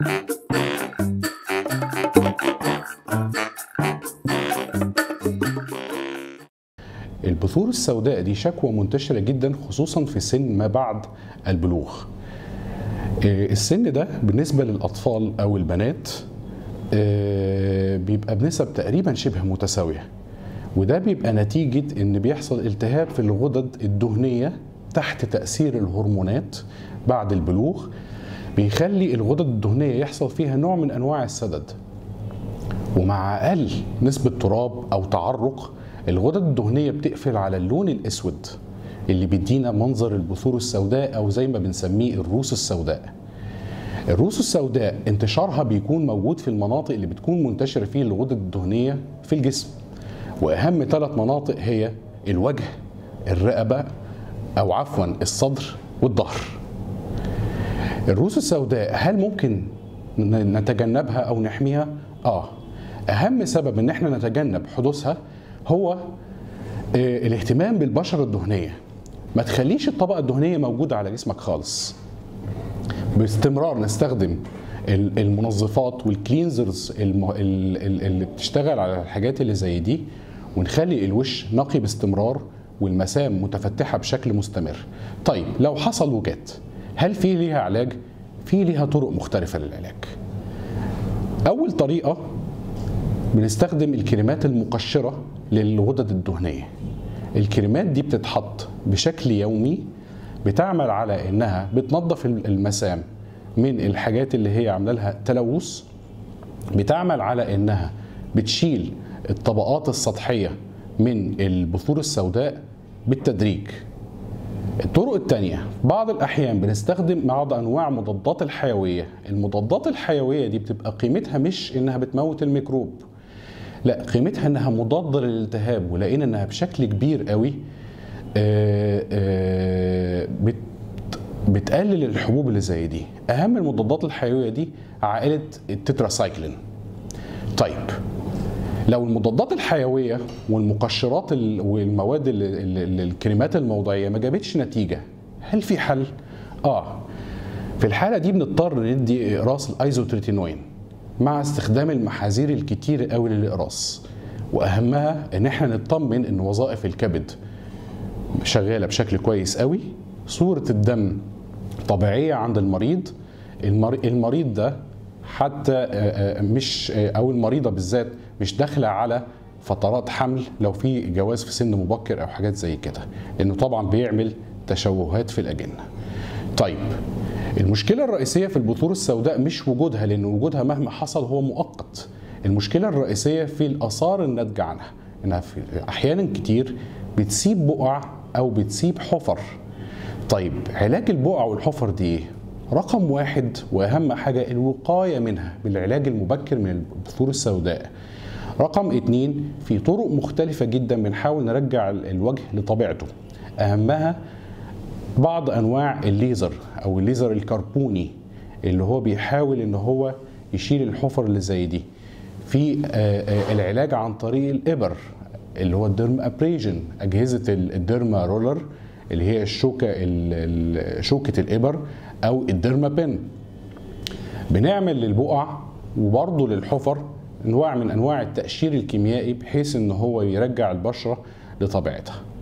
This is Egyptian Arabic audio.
البثور السوداء دي شكوى منتشرة جدا خصوصا في سن ما بعد البلوغ آه، السن ده بالنسبة للأطفال أو البنات آه، بيبقى بنسب تقريبا شبه متساوية وده بيبقى نتيجة إن بيحصل التهاب في الغدد الدهنية تحت تأثير الهرمونات بعد البلوغ بيخلي الغدد الدهنية يحصل فيها نوع من أنواع السدد ومع أقل نسبة تراب أو تعرق الغدد الدهنية بتقفل على اللون الأسود اللي بيدينا منظر البثور السوداء أو زي ما بنسميه الروس السوداء الروس السوداء انتشارها بيكون موجود في المناطق اللي بتكون منتشرة فيه الغدد الدهنية في الجسم وأهم ثلاث مناطق هي الوجه الرقبة أو عفوا الصدر والظهر الروس السوداء هل ممكن نتجنبها أو نحميها؟ آه أهم سبب إن احنا نتجنب حدوثها هو آه، الاهتمام بالبشرة الدهنية ما تخليش الطبقة الدهنية موجودة على جسمك خالص باستمرار نستخدم ال- المنظفات والكلينزرز الم- ال- ال- اللي بتشتغل على الحاجات اللي زي دي ونخلي الوش نقي باستمرار والمسام متفتحة بشكل مستمر طيب لو حصل وجات هل في ليها علاج؟ في ليها طرق مختلفة للعلاج أول طريقة بنستخدم الكريمات المقشرة للغدد الدهنية الكريمات دي بتتحط بشكل يومي بتعمل على انها بتنظف المسام من الحاجات اللي هي عامله لها تلوث بتعمل على انها بتشيل الطبقات السطحيه من البثور السوداء بالتدريج الطرق التانية بعض الأحيان بنستخدم بعض أنواع مضادات الحيوية المضادات الحيوية دي بتبقى قيمتها مش إنها بتموت الميكروب لا قيمتها إنها مضادة للالتهاب ولقينا إنها بشكل كبير قوي آه، آه، بت بتقلل الحبوب اللي زي دي أهم المضادات الحيوية دي عائلة التتراسايكلين طيب لو المضادات الحيويه والمقشرات ال- والمواد ال- ال- ال- الكريمات الموضعيه ما جابتش نتيجه هل في حل اه في الحاله دي بنضطر ندي اقراص الايزوتريتينوين مع استخدام المحاذير الكتير قوي للاقراص واهمها ان احنا نطمن ان وظائف الكبد شغاله بشكل كويس قوي صوره الدم طبيعيه عند المريض المر- المريض ده حتى آه، آه، مش آه، او المريضه بالذات مش داخله على فترات حمل لو في جواز في سن مبكر او حاجات زي كده لانه طبعا بيعمل تشوهات في الاجنه طيب المشكلة الرئيسية في البثور السوداء مش وجودها لأن وجودها مهما حصل هو مؤقت المشكلة الرئيسية في الآثار الناتجة عنها إنها في أحيانا كتير بتسيب بقع أو بتسيب حفر طيب علاج البقع والحفر دي إيه؟ رقم واحد وأهم حاجة الوقاية منها بالعلاج المبكر من البثور السوداء رقم اتنين في طرق مختلفة جدا بنحاول نرجع الوجه لطبيعته أهمها بعض انواع الليزر او الليزر الكربوني اللي هو بيحاول ان هو يشيل الحفر اللي زي دي في آه، آه، العلاج عن طريق الابر اللي هو الديرم ابريجن اجهزه ال- الديرما رولر اللي هي الشوكه ال- ال- شوكه الابر او الديرما بن بنعمل للبقع وبرضه للحفر انواع من انواع التقشير الكيميائي بحيث ان هو يرجع البشره لطبيعتها